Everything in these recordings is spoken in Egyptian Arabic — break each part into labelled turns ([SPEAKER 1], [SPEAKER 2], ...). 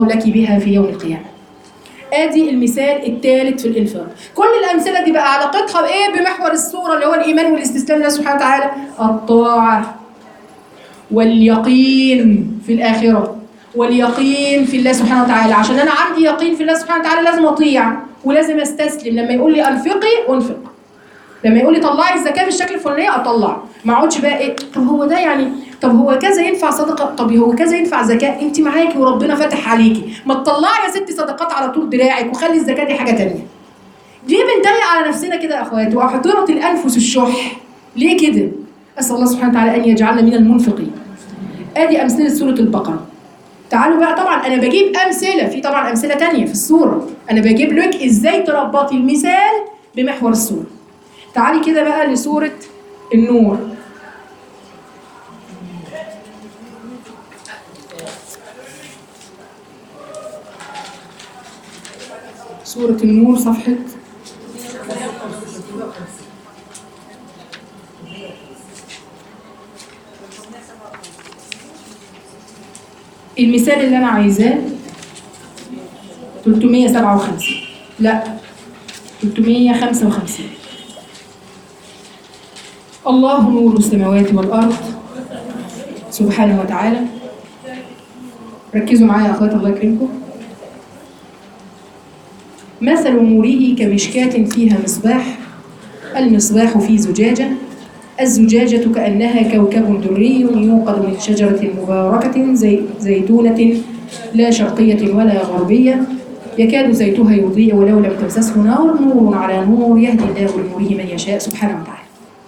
[SPEAKER 1] لك بها في يوم القيامة ادي المثال الثالث في الانفاق كل الامثله دي بقى علاقتها بايه بمحور السوره اللي هو الايمان والاستسلام لله سبحانه وتعالى الطاعه واليقين في الاخره واليقين في الله سبحانه وتعالى عشان انا عندي يقين في الله سبحانه وتعالى لازم اطيع ولازم استسلم لما يقول لي انفقي انفق لما يقول لي طلعي الزكاه بالشكل الفلاني اطلع ما اقعدش بقى ايه طب هو ده يعني طب هو كذا ينفع صدقه طب هو كذا ينفع زكاه انت معاكي وربنا فاتح عليكي ما تطلعي يا ستي صدقات على طول دراعك وخلي الزكاه دي حاجه تانية ليه بنضيق على نفسنا كده يا اخواتي واحضرت الانفس الشح ليه كده اسال الله سبحانه وتعالى ان يجعلنا من المنفقين ادي امثله سوره البقره تعالوا بقى طبعا انا بجيب امثله في طبعا امثله تانية في السوره انا بجيب لك ازاي تربطي المثال بمحور السوره تعالي كده بقى لسوره النور سورة النور صفحة المثال اللي أنا عايزاه 357 لا 355 الله نور السماوات والأرض سبحانه وتعالى ركزوا معايا يا أخواتي الله يكرمكم مثل نوره كمشكاة فيها مصباح المصباح في زجاجة الزجاجة كأنها كوكب دري يوقد من شجرة مباركة زي زيتونة لا شرقية ولا غربية يكاد زيتها يضيء ولو لم تمسسه نار نور على نور يهدي الله لنوره من يشاء سبحانه وتعالى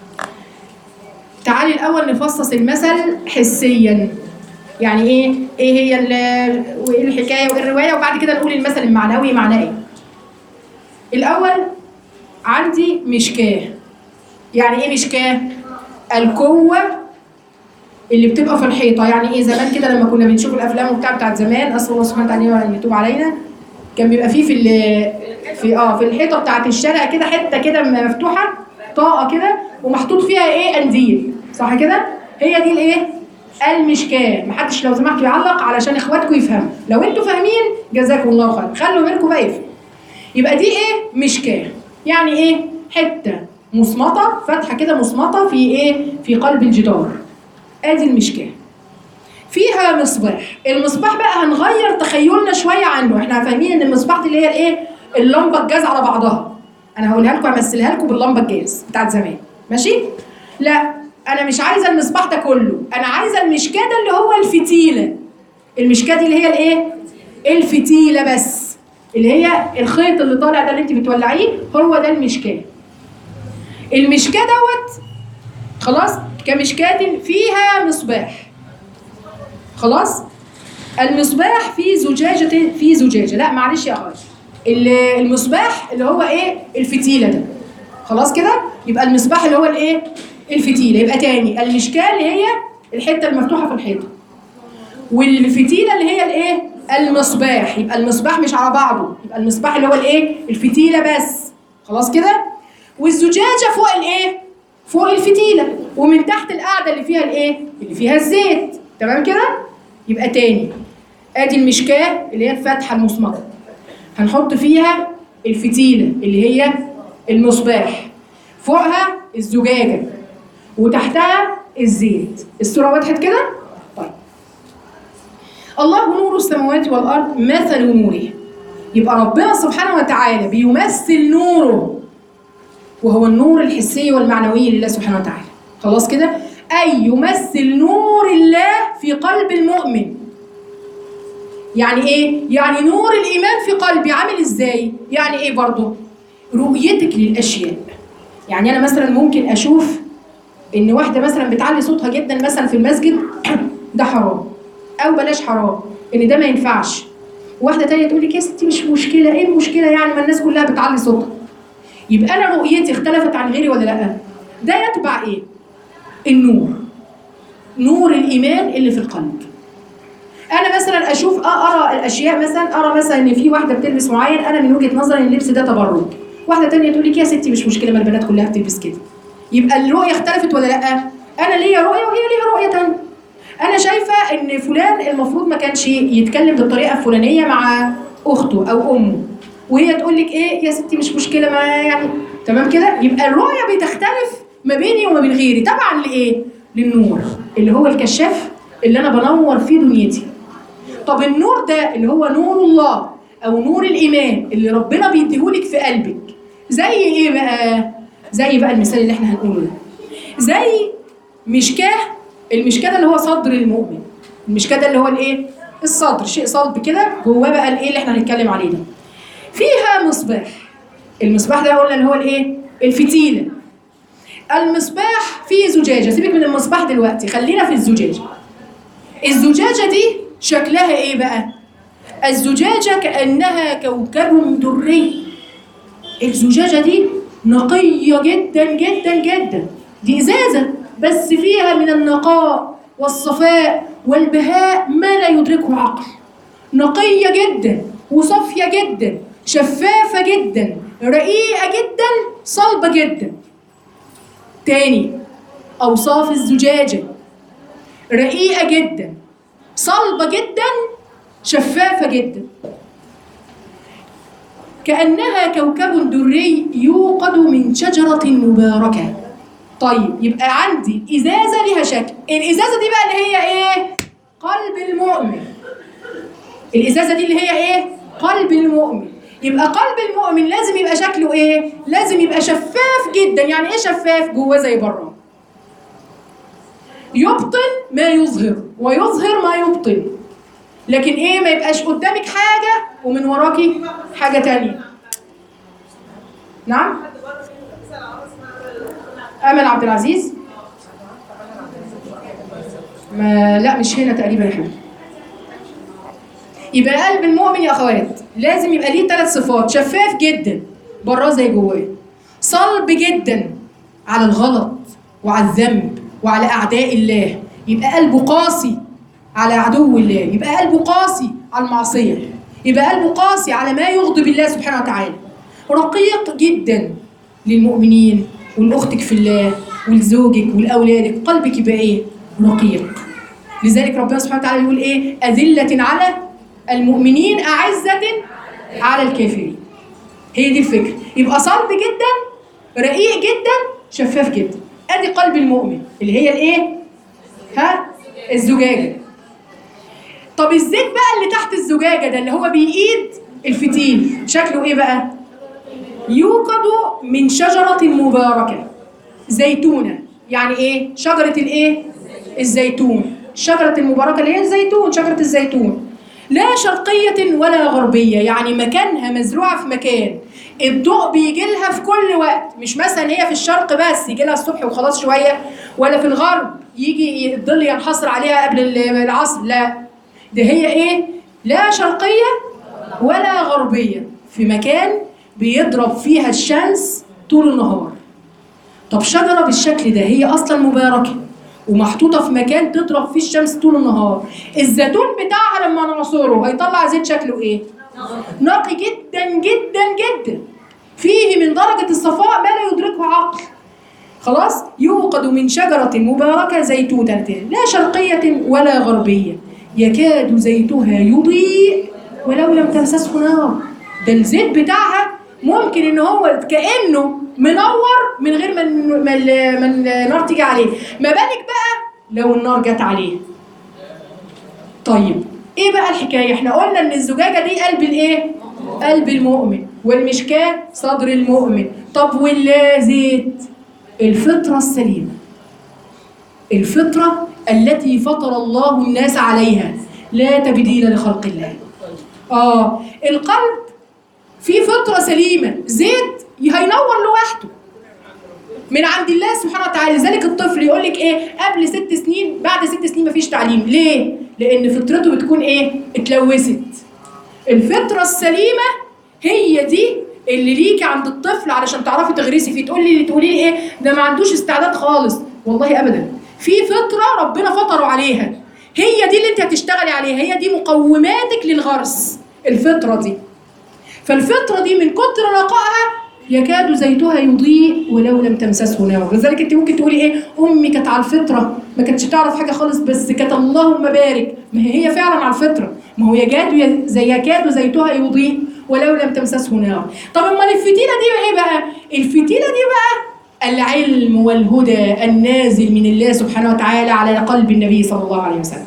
[SPEAKER 1] تعالي الأول نفصص المثل حسيا يعني ايه ايه هي ال- وايه الحكايه وايه الروايه وبعد كده نقول المثل المعنوي معناه ايه الأول عندي مشكاة يعني إيه مشكاة؟ القوة اللي بتبقى في الحيطة يعني إيه زمان كده لما كنا بنشوف الأفلام وبتاع بتاعت زمان أسأل الله سبحانه وتعالى أن يتوب علينا كان بيبقى فيه في ال- في اه في الحيطة بتاعت الشارع كده حتة كده مفتوحة طاقة كده ومحطوط فيها إيه قنديل صح كده؟ هي دي الإيه؟ المشكاة محدش لو سمحت يعلق علشان إخواتكم يفهموا لو أنتوا فاهمين جزاكم الله خير خلوا بالكم بقى يفهم يبقى دي ايه مشكاه يعني ايه حته مصمطه فتحه كده مصمطه في ايه في قلب الجدار ادي المشكاه فيها مصباح المصباح بقى هنغير تخيلنا شويه عنه احنا فاهمين ان المصباح دي اللي هي الايه اللمبه الجاز على بعضها انا هقولها لكم امثلها لكم باللمبه الجاز بتاعت زمان ماشي لا انا مش عايزه المصباح ده كله انا عايزه المشكاه ده اللي هو الفتيله المشكاه دي اللي هي الايه الفتيله بس اللي هي الخيط اللي طالع ده اللي انت بتولعيه هو ده المشكاه المشكاه دوت خلاص كمشكاة فيها مصباح خلاص المصباح في زجاجة في زجاجة لا معلش يا اخواتي ال- المصباح اللي هو ايه الفتيلة ده خلاص كده يبقى المصباح اللي هو الايه الفتيلة يبقى تاني المشكاة اللي هي الحتة المفتوحة في الحيطة والفتيله اللي هي الايه المصباح يبقى المصباح مش على بعضه يبقى المصباح اللي هو الايه الفتيله بس خلاص كده والزجاجه فوق الايه فوق الفتيله ومن تحت القاعده اللي فيها الايه اللي فيها الزيت تمام كده يبقى تاني ادي المشكاه اللي هي الفتحه المصمطه هنحط فيها الفتيله اللي هي المصباح فوقها الزجاجه وتحتها الزيت الصوره وضحت كده طيب الله نور السماوات والارض مثل نوره يبقى ربنا سبحانه وتعالى بيمثل نوره وهو النور الحسي والمعنوي لله سبحانه وتعالى خلاص كده اي يمثل نور الله في قلب المؤمن يعني ايه يعني نور الايمان في قلبي عامل ازاي يعني ايه برضه رؤيتك للاشياء يعني انا مثلا ممكن اشوف ان واحده مثلا بتعلي صوتها جدا مثلا في المسجد ده حرام او بلاش حرام ان ده ما ينفعش واحده تانية تقول لك يا ستي مش مشكله ايه المشكله يعني ما الناس كلها بتعلي صوتها يبقى انا رؤيتي اختلفت عن غيري ولا لا ده يتبع ايه النور نور الايمان اللي في القلب انا مثلا اشوف آه ارى الاشياء مثلا ارى مثلا ان في واحده بتلبس معين انا من وجهه نظري ان اللبس ده تبرج واحده تانية تقول لك يا ستي مش مشكله ما البنات كلها بتلبس كده يبقى الرؤيه اختلفت ولا لا انا ليا رؤيه وهي ليها رؤيه تانية انا شايفه ان فلان المفروض ما كانش يتكلم بالطريقه الفلانيه مع اخته او امه وهي تقول لك ايه يا ستي مش مشكله ما يعني تمام كده يبقى الرؤيه بتختلف ما بيني وما بين غيري طبعا لايه للنور اللي هو الكشاف اللي انا بنور فيه دنيتي طب النور ده اللي هو نور الله او نور الايمان اللي ربنا بيديهولك في قلبك زي ايه بقى زي بقى المثال اللي احنا هنقوله ده زي مشكاه المشكاه ده اللي هو صدر المؤمن المشكاه ده اللي هو الايه الصدر شيء صلب كده جواه بقى الايه اللي احنا هنتكلم عليه ده فيها مصباح المصباح ده قلنا اللي هو الايه الفتيله المصباح فيه زجاجه سيبك من المصباح دلوقتي خلينا في الزجاجه الزجاجه دي شكلها ايه بقى الزجاجه كانها كوكب دري الزجاجه دي نقيه جدا جدا جدا دي ازازه بس فيها من النقاء والصفاء والبهاء ما لا يدركه عقل نقيه جدا وصافيه جدا شفافه جدا رقيقه جدا صلبه جدا تاني اوصاف الزجاجه رقيقه جدا صلبه جدا شفافه جدا كانها كوكب دري يوقد من شجره مباركه طيب يبقى عندي ازازه ليها شكل الازازه دي بقى اللي هي ايه قلب المؤمن الازازه دي اللي هي ايه قلب المؤمن يبقى قلب المؤمن لازم يبقى شكله ايه لازم يبقى شفاف جدا يعني ايه شفاف جواه زي بره يبطن ما يظهر ويظهر ما يبطن لكن ايه ما يبقاش قدامك حاجه ومن وراكي حاجه تانية نعم امل عبد العزيز ما لا مش هنا تقريبا يا حبيبي يبقى قلب المؤمن يا اخوات لازم يبقى ليه ثلاث صفات شفاف جدا براه زي جواه صلب جدا على الغلط وعلى الذنب وعلى اعداء الله يبقى قلبه قاسي على عدو الله يبقى قلبه قاسي على المعصيه يبقى قلبه قاسي على ما يغضب الله سبحانه وتعالى رقيق جدا للمؤمنين ولاختك في الله ولزوجك ولاولادك قلبك يبقى ايه رقيق لذلك ربنا سبحانه وتعالى يقول ايه اذله على المؤمنين اعزه على الكافرين هي دي الفكره يبقى صلب جدا رقيق جدا شفاف جدا ادي قلب المؤمن اللي هي الايه ها الزجاجه طب الزيت بقى اللي تحت الزجاجه ده اللي هو بايد الفتيل شكله ايه بقى يوقد من شجره مباركه زيتونه يعني ايه شجره الايه الزيتون الشجره المباركه اللي هي الزيتون شجره الزيتون لا شرقية ولا غربية يعني مكانها مزروعة في مكان الضوء بيجي لها في كل وقت مش مثلا هي في الشرق بس يجي لها الصبح وخلاص شوية ولا في الغرب يجي الظل ينحصر عليها قبل العصر لا ده هي ايه لا شرقية ولا غربية في مكان بيضرب فيها الشمس طول النهار طب شجرة بالشكل ده هي أصلا مباركة ومحطوطة في مكان تضرب فيه الشمس طول النهار الزيتون بتاعها لما نعصره هيطلع زيت شكله ايه؟ نقي جدا جدا جدا فيه من درجة الصفاء ما لا يدركه عقل خلاص يوقد من شجرة مباركة زيتونة لا شرقية ولا غربية يكاد زيتها يضيء ولو لم تمسسه نار ده الزيت بتاعها ممكن ان هو كانه منور من غير ما ما ما النار تيجي عليه ما بالك بقى لو النار جت عليه طيب ايه بقى الحكايه احنا قلنا ان الزجاجه دي قلب الايه قلب المؤمن والمشكاه صدر المؤمن طب والزيت الفطره السليمه الفطره التي فطر الله الناس عليها لا تبديل لخلق الله اه القلب في فطره سليمه زيت هينور لوحده من عند الله سبحانه وتعالى لذلك الطفل يقول لك ايه قبل ست سنين بعد ست سنين مفيش تعليم ليه لان فطرته بتكون ايه اتلوثت الفطره السليمه هي دي اللي ليكي عند الطفل علشان تعرفي تغرسي فيه تقولي لي تقولي لي ايه ده ما عندوش استعداد خالص والله ابدا في فطره ربنا فطره عليها هي دي اللي انت هتشتغلي عليها هي دي مقوماتك للغرس الفطره دي فالفطره دي من كتر نقائها يكاد زيتها يضيء ولو لم تمسسه نار لذلك انت ممكن تقولي ايه امي كانت على الفطره ما كانتش تعرف حاجه خالص بس كانت اللهم بارك ما هي هي فعلا على الفطره ما هو يكاد زي يكاد زيتها يضيء ولو لم تمسسه نار طب امال الفتيله دي ايه بقى الفتيله دي بقى العلم والهدى النازل من الله سبحانه وتعالى على قلب النبي صلى الله عليه وسلم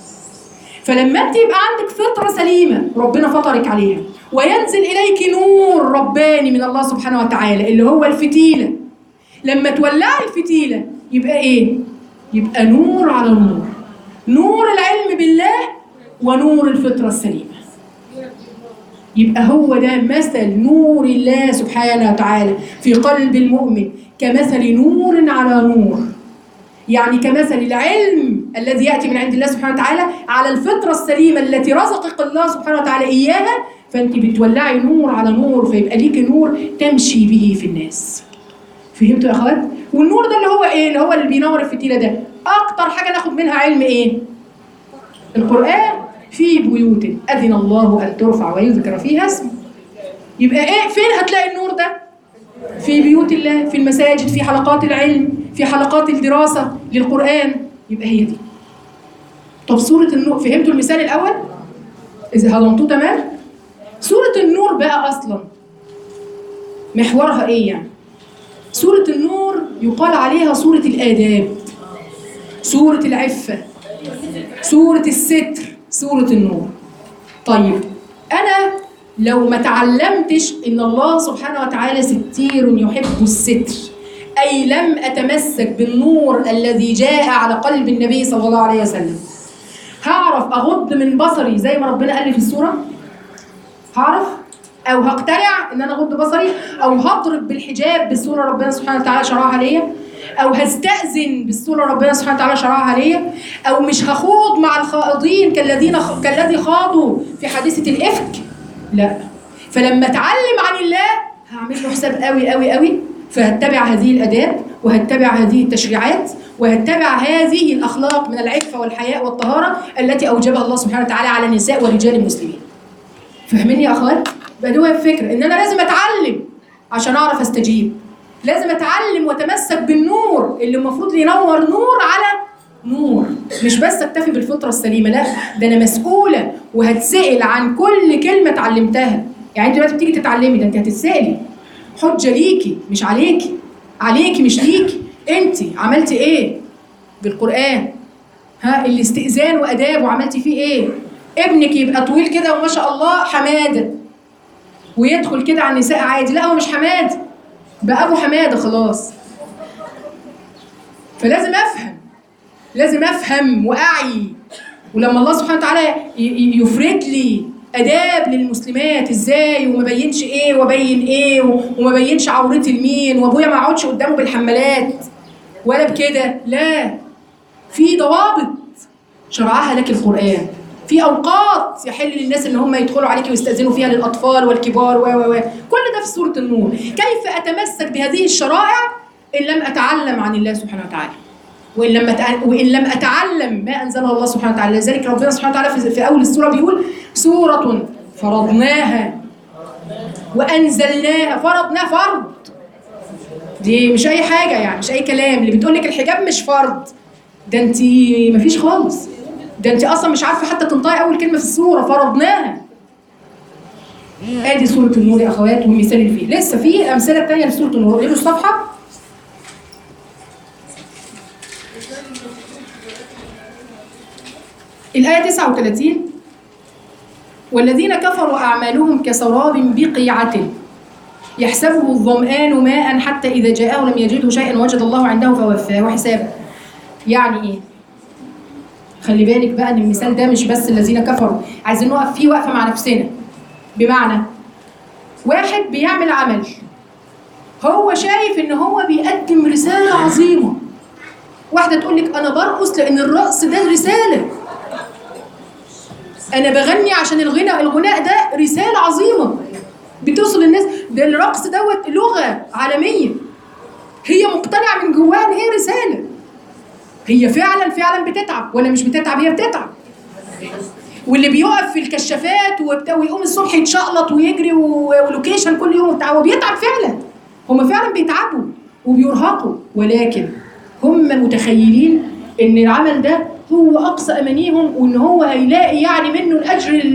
[SPEAKER 1] فلما انت يبقى عندك فطره سليمه ربنا فطرك عليها وينزل اليك نور رباني من الله سبحانه وتعالى اللي هو الفتيله لما تولعي الفتيله يبقى ايه يبقى نور على نور نور العلم بالله ونور الفطره السليمه يبقى هو ده مثل نور الله سبحانه وتعالى في قلب المؤمن كمثل نور على نور يعني كمثل العلم الذي ياتي من عند الله سبحانه وتعالى على الفطره السليمه التي رزقك الله سبحانه وتعالى اياها فانت بتولعي نور على نور فيبقى ليك نور تمشي به في الناس. فهمتوا يا اخوات؟ والنور ده اللي هو ايه؟ اللي هو اللي بينور الفتيله ده. اكتر حاجه ناخد منها علم ايه؟ القران في بيوت اذن الله ان ترفع ويذكر فيها اسمه. يبقى ايه؟ فين هتلاقي النور ده؟ في بيوت الله، في المساجد، في حلقات العلم، في حلقات الدراسة للقرآن يبقى هي دي طب سورة النور فهمتوا المثال الأول؟ إذا هضمتوه تمام؟ سورة النور بقى أصلا محورها إيه يعني؟ سورة النور يقال عليها سورة الآداب سورة العفة سورة الستر سورة النور طيب أنا لو ما تعلمتش إن الله سبحانه وتعالى ستير يحب الستر أي لم أتمسك بالنور الذي جاء على قلب النبي صلى الله عليه وسلم هعرف أغض من بصري زي ما ربنا قال لي في السورة هعرف أو هقتنع إن أنا أغض بصري أو هضرب بالحجاب بالسورة ربنا سبحانه وتعالى شرعها ليا أو هستأذن بالسورة ربنا سبحانه وتعالى شرعها ليا أو مش هخوض مع الخائضين كالذين كالذي خاضوا في حادثة الإفك لا فلما أتعلم عن الله هعمل له حساب قوي قوي قوي فهتبع هذه الاداب وهتبع هذه التشريعات وهتبع هذه الاخلاق من العفه والحياء والطهاره التي اوجبها الله سبحانه وتعالى على النساء ورجال المسلمين. فاهمين يا اخوات؟ يبقى ده الفكره ان انا لازم اتعلم عشان اعرف استجيب. لازم اتعلم واتمسك بالنور اللي المفروض ينور نور على نور مش بس اكتفي بالفطره السليمه لا ده انا مسؤوله وهتسال عن كل كلمه اتعلمتها يعني انت دلوقتي بتيجي تتعلمي ده انت هتتسالي حجه ليكي مش عليكي عليكي مش ليكي انت عملتي ايه بالقران ها الاستئذان واداب وعملتي فيه ايه ابنك يبقى طويل كده وما شاء الله حماده ويدخل كده على النساء عادي لا هو مش حماده بقى ابو حماده خلاص فلازم افهم لازم افهم واعي ولما الله سبحانه وتعالى يفرد لي اداب للمسلمات ازاي وما بينش ايه وابين ايه وما بينش عورتي لمين وابويا ما اقعدش قدامه بالحمالات ولا بكده لا في ضوابط شرعها لك القران في اوقات يحل للناس ان هم يدخلوا عليك ويستاذنوا فيها للاطفال والكبار و و و كل ده في سوره النور كيف اتمسك بهذه الشرائع ان لم اتعلم عن الله سبحانه وتعالى وان لم وان لم اتعلم ما انزله الله سبحانه وتعالى لذلك ربنا سبحانه وتعالى في, في اول السوره بيقول سوره فرضناها وانزلناها فرضناها فرض دي مش اي حاجه يعني مش اي كلام اللي بتقول لك الحجاب مش فرض ده انت مفيش خالص ده انت اصلا مش عارفه حتى تنطقي اول كلمه في السوره فرضناها ادي سوره النور يا اخوات والمثال اللي فيه لسه في امثله ثانيه لسوره النور قولوا الصفحه الآية 39 والذين كفروا أعمالهم كسراب بقيعة يحسبه الظمآن ماء حتى إذا جاءه لم يجده شيئا وجد الله عنده فوفاه حسابه يعني إيه؟ خلي بالك بقى ان المثال ده مش بس الذين كفروا عايزين نقف فيه وقفه مع نفسنا بمعنى واحد بيعمل عمل هو شايف ان هو بيقدم رساله عظيمه واحده تقول لك انا برقص لان الرقص ده رساله انا بغني عشان الغنى الغناء ده رساله عظيمه بتوصل للناس ده الرقص دوت لغه عالميه هي مقتنعه من جواها ان هي رساله هي فعلا فعلا بتتعب ولا مش بتتعب هي بتتعب واللي بيقف في الكشافات ويقوم الصبح يتشقلط ويجري ولوكيشن كل يوم وبتاع هو بيتعب فعلا هم فعلا بيتعبوا وبيرهقوا ولكن هم متخيلين ان العمل ده هو اقصى امانيهم وان هو هيلاقي يعني منه الاجر